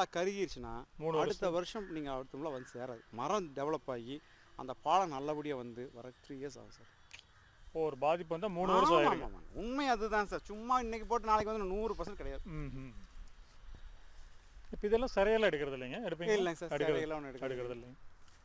கருகிருச்சுன்னா மூணு அடுத்த வருஷம் நீங்கள் அடுத்த வந்து சேராது மரம் டெவலப் ஆகி அந்த பாலம் நல்லபடியாக வந்து வர த்ரீ இயர்ஸ் ஆகும் சார் ஒரு பாதிப்பு வந்தால் மூணு வருஷம் ஆமாம், ஆயிருக்கு ஆமாம். உண்மை அதுதான் சார் சும்மா இன்னைக்கு போட்டு நாளைக்கு வந்து நூறு பர்சன்ட் கிடையாது ம் ம் இப்போ இதெல்லாம் சரியால எடுக்கிறது இல்லைங்க எடுப்பீங்க இல்லைங்க சார் எடுக்கிறது சேவையெல்லாம் ஒன்று எடுக்கிறது எடுக்கிறது இல்லைங்க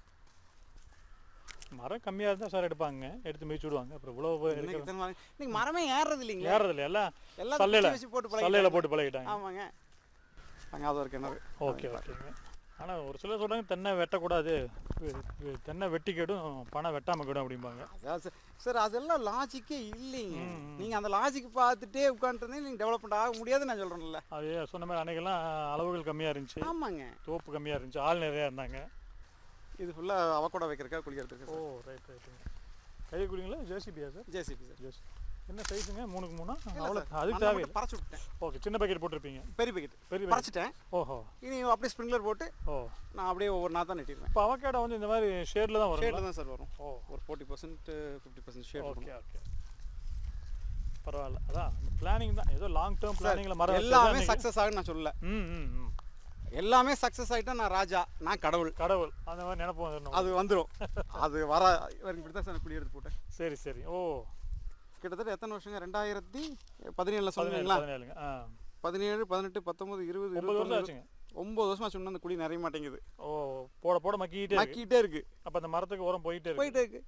மரம் கம்மியாக இருந்தால் சார் எடுப்பாங்க எடுத்து மிதிச்சு விடுவாங்க அப்புறம் இவ்வளோ இன்னைக்கு இருக்கிறது இத்தனை நாள் இன்னைக்கு மரமே ஏறுறது இல்லைங்களா ஏறது இல்லை எல்லாம் எல்லாம் சல்லையில. குச்சி வச்சு போட்டு சல்லையில் பழகிட்டாங்க. போட்டு பழகிட்டாங்க ஆமாங்க அங்கே அது ஒரு கிணறு ஓகே ஓகேங்க ஆனால் ஒரு சிலர் சொல்கிறாங்க தென்னை வெட்டக்கூடாது வெ- வெ- தென்னை வெட்டி கெடும் பணம் வெட்டாமல் கெடும் அப்படிம்பாங்க அதான் சார் சார் அதெல்லாம் லாஜிக்கே இல்லைங்க ம், ம். நீங்கள் அந்த லாஜிக் பார்த்துட்டே உட்காந்துருந்தீங்க நீங்கள் டெவலப்மெண்ட் ஆக முடியாதுன்னு நான் சொல்கிறேன்ல அது சொன்ன மாதிரி அன்னைக்கெல்லாம் அளவுகள் கம்மியாக இருந்துச்சு ஆமாங்க தோப்பு கம்மியாக இருந்துச்சு ஆள் நிறையா இருந்தாங்க இது ஃபுல்லாக அவக்கூட வைக்கிறக்கா குளிக்கிறதுக்கு ஓ ரைட் ரைட்டுங்க கை குடிங்களா ஜேசிபியா சார் ஜேசிபி சார் ஜேசி என்ன சைஸுங்க மூணுக்கு மூணா இல்ல அவ்வளோ சார், அதுக்கு மண்ணை தேவையில்லை மட்டும் பறச்சு விட்டேன் ஓகே சின்ன பக்கெட் போட்டிருப்பீங்க பெரிய பக்கெட் பெரிய பறச்சிட்டேன் ஓஹோ இனி அப்படியே ஸ்ப்ரிங்க்லர் போட்டு ஓ நான் அப்படியே ஒவ்வொரு நாள் தான் நெட்டிடுவேன் இப்போ அவகேடோ வந்து இந்த மாதிரி ஷேடில் தான் வரும் ஷேடில் தான் சார் வரும் ஓ ஒரு forty percent fifty percent shade okay okay பரவாயில்ல அதான் பிளானிங் தான் ஏதோ லாங் டேர்ம் பிளானிங்கில் மரம் வச்சது எல்லாமே தான் சக்ஸஸ் ஆகுன்னு நான் சொல்லல நீங்க- ம் ம் ம் எல்லாமே சக்ஸஸ் ஆகிட்டா நான் ராஜா நான் கடவுள் கடவுள் அந்த மாதிரி நினைப்பு வந்துடணும் அது வந்துடும் அது வர இப்படி தான் சார் குழி எடுத்து போட்டேன் சரி சரி ஓ கிட்டத்தட்ட எத்தனை வருஷங்க ரெண்டாயிரத்தி பதினேழில் பதினேழு சொன்னீங்களா பதினேழுங்க ஆ பதினேழு பதினெட்டு பத்தொம்பது இருபது ஒன்பது வருஷம் இருபது ஆச்சுங்க ஒம்பது வருஷமா சொன்ன அந்த குழி நிறைய மாட்டேங்குது ஓ போட போட மக்கிக்கிட்டே இருக்கு நக்கிட்டே இருக்கு அப்போ அந்த மரத்துக்கு உரம் போயிட்டே இருக்கு போயிட்டே இருக்கு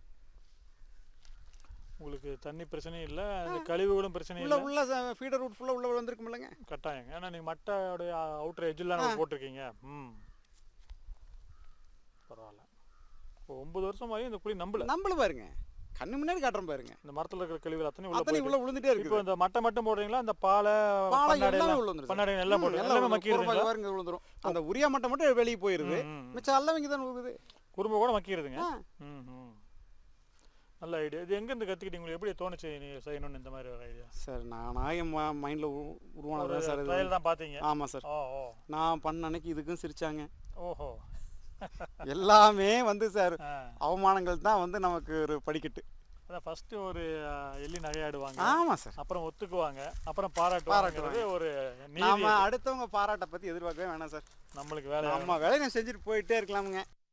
உங்களுக்கு தண்ணி பிரச்சனையும் இல்லை அந்த கழிவுகளும் பிரச்சனை உள்ள இல்லை உள்ள ஃபீடர் ரூட் ஃபுல்லாக உள்ள வந்திருக்குமில்லங்க கட்டாயங்க ஏன்னா நீங்கள் மட்டையோடைய அவுட்டர் எஜ்ஜெல்லாம் நம்ம போட்டிருக்கீங்க ம் பரவாயில்ல இப்போ ஒன்பது வருஷமாகி இந்த குழி நம்பல நம்மள பாருங்க கண்ணு முன்னாடி காட்டுறோம் பாருங்க இந்த மரத்தில் இருக்கிற கழிவுகள் அத்தனை உள்ள அத்தனை போயிட்டு உள்ள விழுந்துட்டே இப்போ இருக்கு இந்த மட்டை மட்டும் போடுறீங்களா அந்த பாலை பாலை பண்ணாடை எல்லாமே எல்லாம் உள்ள வந்துரும் பண்ணாடை எல்லாம் போட்டு எல்லாமே மக்கிடுதுங்களா பாருங்க விழுந்துரும் அந்த உரியா மட்டை மட்டும் வெளியே போயிருது ம், ம். மிச்சம் எல்லாம் இங்கே தான் விழுகுது குறும்பு கூட மக்கிடுதுங்க ஆ. ம் ம் நல்ல ஐடியா இது எங்கேருந்து கற்றுக்கிட்டீங்க உங்களுக்கு எப்படி தோணுச்சு நீ செய்யணும்னு இந்த மாதிரி ஒரு ஐடியா சார் நானா என் மைண்டில் உருவானது சார் இது ட்ரையல் தான் பார்த்தீங்க ஆமாம் சார் ஓ ஓ நான் பண்ண அன்னைக்கு இதுக்கும் சிரிச்சாங்க ஓஹோ எல்லாமே வந்து சார் ஆ அவமானங்கள் தான் வந்து நமக்கு ஒரு படிக்கட்டு அதான் ஃபஸ்ட்டு ஒரு ஆ, எள்ளி நகையாடுவாங்க ஆமாம் சார் அப்புறம் ஒத்துக்குவாங்க அப்புறம் பாராட்டுவாங்கிறது ஒரு நீதி நாம அடுத்தவங்க பாராட்டை பற்றி எதிர்பார்க்கவே வேணாம் சார் நம்மளுக்கு வேலை நம்ம வேலையை நான் செஞ்சுட்டு போயிட்டே இருக்கலாமுங்க